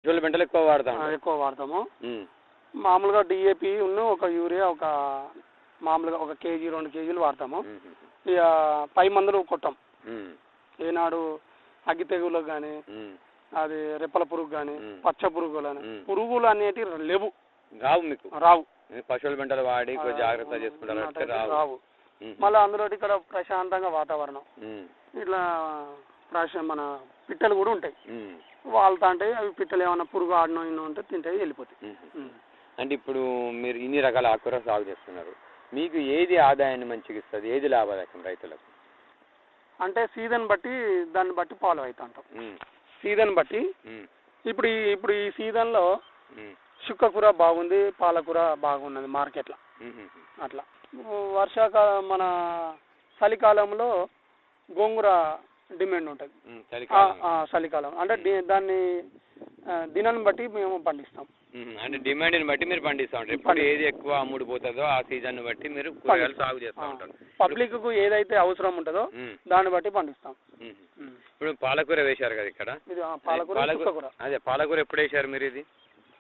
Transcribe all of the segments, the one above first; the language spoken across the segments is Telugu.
పశువుల పెంటలు ఎక్కువ వాడతాం ఆ, ఎక్కువ వాడతాము ఉమ్, మామూలుగా డిఏపి ఉన్న ఒక యూరియా ఒక మామూలుగా ఒక కేజీ రెండు కేజీలు వాడతాము ఉమ్, ఇక పై మందులు కొట్టాం ఉమ్, ఏనాడు అగ్గి తెగులకు కానీ ఉమ్. అది రెప్పల పురుగు కానీ మ్. పచ్చ పురుగులు కానీ మ్. పురుగులు అనేటివి లేవు రావు మీకు రావు మీరు పశువుల పెంటలు వాడి కొంచెం జాగ్రత్త చేసుకుంటారు అంటే రావు రావు ఉమ్, మళ్ళీ అందులో ఇక్కడ ప్రశాంతంగా వాతావరణం ఉమ్, ఇట్లా ప్రశ మన పిట్టలు కూడా ఉంటాయి ఉమ్, వాళ్తా అంటే అవి పిట్టలు ఏమన్నా పురుగు ఆడినో ఇన్నో ఉంటే తింటాయి వెళ్ళిపోతాయి ఉమ్. మ్. అంటే ఇప్పుడు మీరు ఇన్ని రకాల ఆకుకూర సాగు చేస్తున్నారు మీకు ఏది ఆదాయాన్ని మంచిగా ఇస్తుంది ఏది లాభదాయకం రైతులకు అంటే సీజన్ బట్టి దాన్ని బట్టి ఫాలో అవుతా ఉంటాం ఉమ్, సీజన్ బట్టి ఉమ్, ఇప్పుడు ఈ ఇప్పుడు ఈ సీజన్లో ఉమ్, చుక్కకూర బాగుంది పాలకూర బాగున్నది మార్కెట్లో ఉమ్, ఉమ్, అట్లా వర్షాకాలం మన చలికాలంలో గోంగూర డిమాండ్ ఉంటుంది ఉమ్, ఆ, చలికాలం ఆ, చలికాలం అంటే ది- దాన్ని ఆ, దినాన్ని బట్టి మేము పండిస్తాం ఉమ్, అంటే డిమాండ్ని బట్టి మీరు పండిస్తూ ఉంటారు ఇప్పుడు పండి- ఏది ఎక్కువ అమ్ముడు పోతుందో ఆ సీజన్ బట్టి మీరు కూరగాయలు సాగు చేస్తూ ఉంటారు పబ్లిక్కు ఏదైతే అవసరం ఉంటుందో ఉమ్, దాన్ని బట్టి పండిస్తాం ఉమ్. ఉమ్. ఇప్పుడు పాలకూర వేశారు కదా ఇక్కడ ఇది ఆ, పాలకూర చుక్కకూర అదే పాలకూర ఎప్పుడు వేశారు మీరు ఇది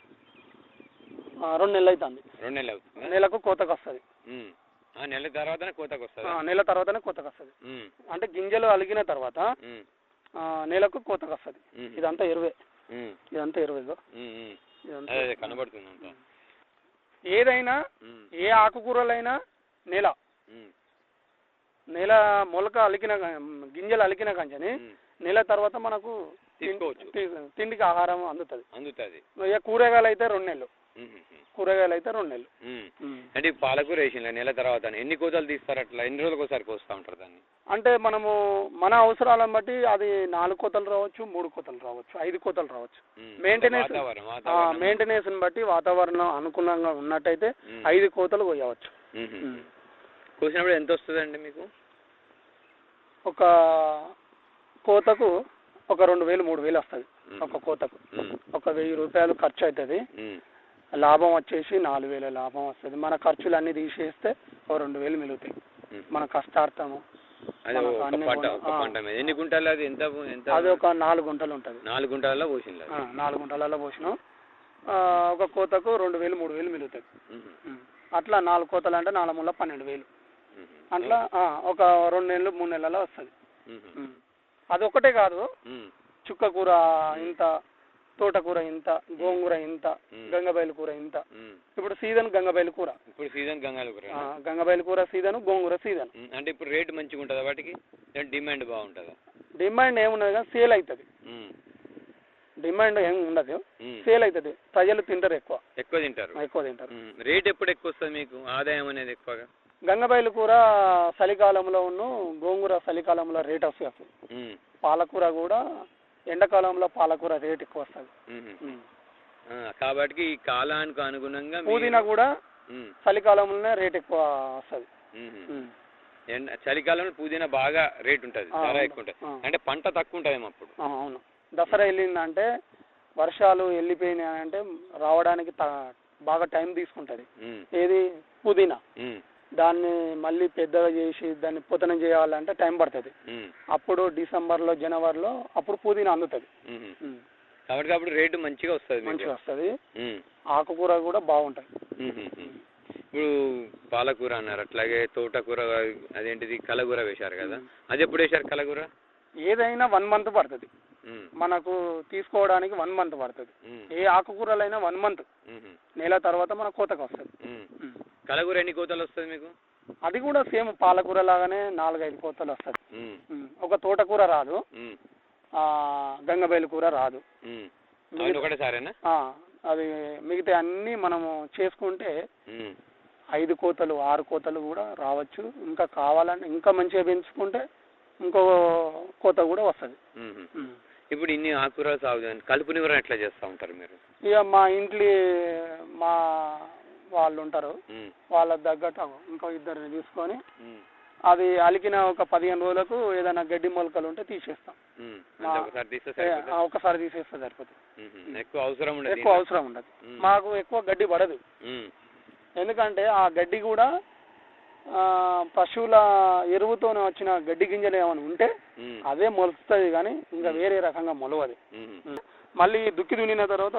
ఆ, రెండు నెలలు అవుతుంది రెండు నెలలు అవుతుంది నెలకు కోతకు వస్తుంది ఉమ్. ఆ నెల తర్వాతనే కోతకు వస్తుందా నెల తర్వాతనే కోతకు వస్తుంది ఉమ్, అంటే గింజలు అలిగిన తర్వాత ఉమ్, ఆ, నెలకు కోతకు వస్తుంది ఉమ్, ఇదంతా ఇరవై ఉమ్, ఇదంతా ఇరవై ఇగో. ఉమ్, ఉమ్. ఇదంతా అదే అదే కనబడుతుంది అంతా ఏదైనా ఉమ్, ఏ ఆకుకూరలైనా నెల ఉమ్, నెల మొలక అలికిన గా- గింజలు అలికిన కంచని ఉమ్. నెల తర్వాత మనకు తిం- తీసుకోవచ్చు. తి- తిండికి ఆహారం అందుతుంది అందుతుంది ఇక కూరగాయలు అయితే రెండు నెలలు ఉమ్, ఉమ్, కూరగాయలు అయితే రెండు నెలలు ఉమ్. ఉమ్. అంటే ఈ పాలకూర వేసిండ్రు నెల తర్వాత ఎన్ని కోతలు తీస్తారు అట్లా ఎన్ని రోజులకు ఒకసారి కోస్తూ ఉంటారు దాన్ని అంటే మనము మన అవసరాలను బట్టి అది నాలుగు కోతలు రావచ్చు మూడు కోతలు రావచ్చు ఐదు కోతలు రావచ్చు ఉమ్, మెయింటెనెన్స్ వాతావరణం వాతావరణం మెయింటెనెన్స్ బట్టి వాతావరణం అనుకూలంగా ఉన్నట్టయితే ఉమ్. ఐదు కోతలు కొయ్యవచ్చు ఉమ్, ఉమ్. కోసినప్పుడు ఎంత వస్తుందండి మీకు ఒక కోతకు ఒక రెండు వేలు మూడు వేలు వస్తుంది ఉమ్. ఒక కోతకు ఉమ్, ఒక వెయ్యి రూపాయలు ఖర్చు అవుతుంది ఉమ్, లాభం వచ్చేసి నాలుగు వేల లాభం వస్తుంది మన ఖర్చులు అన్ని తీసేస్తే ఒక రెండు వేలు మిగులుతాయి ఉమ్. మన కష్టార్థము అదే మనకు ఒక అన్ని పంట కూడా- ఒక ఆ. పంట మీద ఎన్ని గుంటలు అది ఎంత ఎంత అది ఒక నాలుగు గుంటలు ఉంటుంది నాలుగు గుంటలలో పోసింది ఆ, నాలుగు గుంటలలో పోసినాం ఆ, ఒక కోతకు రెండు వేలు మూడు వేలు మిగులుతుంది ఉమ్. అట్లా నాలుగు కోతలు అంటే నాలుగు మూల పన్నెండు వేలు అట్లా ఆ, ఒక రెండు నెలలు మూడు నెలల్లో వస్తుంది ఉమ్. అదొక్కటే కాదు చుక్క కూర ఇంత తోటకూర ఇంత గోంగూర ఇంత ఉమ్. గంగబయలు కూర ఇంత ఇప్పుడు సీజన్ గంగబయలు కూర ఇప్పుడు సీజన్ గంగాల కూర ఆ, గంగబయలు కూర సీజన్ గోంగూర సీజన్ ఉమ్, అంటే ఇప్పుడు రేటు మంచిగా ఉంటుందా వాటికి లేదంటే డిమాండ్ బాగుంటుందా డిమాండ్ ఏమున్నది కానీ సేల్ అవుతుంది ఉమ్, డిమాండ్ ఏం ఉండదు ఉమ్. సేల్ అవుతుంది ప్రజలు తింటారు ఎక్కువ ఎక్కువ తింటారు ఎక్కువ తింటారు ఉమ్, రేట్ ఎప్పుడు ఎక్కువ వస్తుంది మీకు ఆదాయం అనేది ఎక్కువగా గంగబయలు కూర చలికాలంలో ఉన్న గోంగూర చలికాలంలో రేట్ వస్తుంది ఉమ్, పాలకూర కూడా ఎండాకాలంలో పాలకూర రేట్ ఎక్కువ వస్తుంది ఉమ్. ఆ, కాబట్టి ఈ కాలానికి అనుగుణంగా మీరు- పుదీనా కూడా ఉమ్, చలికాలంలోనే రేట్ ఎక్కువ వస్తుంది ఉమ్. ఎండ చలికాలంలో పుదీనా బాగా రేట్ ఉంటుంది ఆ, ధర అవును. ఎక్కువ ఉంటుంది ఆ. అంటే పంట తక్కువ ఉంటుందేమో అప్పుడు అవును దసరా వెళ్ళిందంటే వర్షాలు వెళ్ళిపోయినాయి అంటే రావడానికి త- బాగా టైం తీసుకుంటుంది ఉమ్, ఏది పుదీనా ఉమ్, దాన్ని మళ్ళీ పెద్దగా చేసి దాన్ని పుతనం చేయాలంటే టైం పడుతుంది ఉమ్, అప్పుడు డిసెంబర్లో జనవరిలో అప్పుడు పుదీనా అందుతుంది ఉమ్. కాబట్టి అప్పుడు రేటు మంచిగా వస్తుంది మీకు మంచిగా వస్తుంది ఉమ్, ఆకుకూర కూడా బాగుంటుంది ఉమ్, ఉమ్, ఉమ్. ఇప్పుడు పాలకూర అన్నారు అట్లాగే తోటకూర అదేంటిది కలగూర వేశారు కదా అది ఎప్పుడు వేశారు కలగూర ఏదైనా వన్ మంత్ పడుతుంది ఉమ్, మనకు తీసుకోవడానికి వన్ మంత్ పడుతుంది ఉమ్, ఏ ఆకుకూరలైనా వన్ మంత్ ఉమ్, ఉమ్, నెల తర్వాత మన కోతకు వస్తుంది ఉమ్. కలగూర ఎన్ని కోతలు వస్తుంది మీకు అది కూడా సేమ్ పాలకూర లాగానే నాలుగైదు కోతలు వస్తుంది ఉమ్, ఒక తోటకూర రాదు ఉమ్, ఆ, గంగబయలు కూర రాదు ఉమ్. అవును ఒకటేసారేనా ఆ, అది మిగతా అన్నీ మనము చేసుకుంటే ఉమ్, ఐదు కోతలు ఆరు కోతలు కూడా రావచ్చు ఇంకా కావాలంటే ఇంకా మంచిగా పెంచుకుంటే ఇంకో కోత కూడా వస్తుంది ఉమ్, ఉమ్. ఇప్పుడు ఇన్ని ఆకుకూరలు సాగు చేయండి. కలుపు నివారణ ఎట్లా చేస్తూ ఉంటారు మీరు ఇక మా ఇంట్లో మా వాళ్ళు ఉంటారు ఉమ్, వాళ్ళ తగ్గట్టు ఇంకో ఇద్దరిని తీసుకొని ఉమ్, అది అలికిన ఒక పదిహేను రోజులకు ఏదైనా గడ్డి మొలకలు ఉంటే తీసేస్తాం ఉమ్. మా- అంటే ఒకసారి తీస్తే ఏ, సరిపోతుందా? ఆ, ఒకసారి తీసేస్తే సరిపోతుంది ఉమ్, ఉమ్. ఎక్కువ అవసరం ఉండదు ఎక్కువ అవసరం ఉండదు ఉమ్. మాకు ఎక్కువ గడ్డి పడదు ఉమ్, ఎందుకంటే ఆ గడ్డి కూడా ఆ, పశువుల ఎరువుతోనే వచ్చిన గడ్డి గింజలు ఏమైనా ఉంటే ఉమ్, అదే మొలుస్తుంది కానీ ఇంకా వేరే రకంగా మొలవదు ఉమ్. మళ్ళీ దుక్కి దున్నిన తర్వాత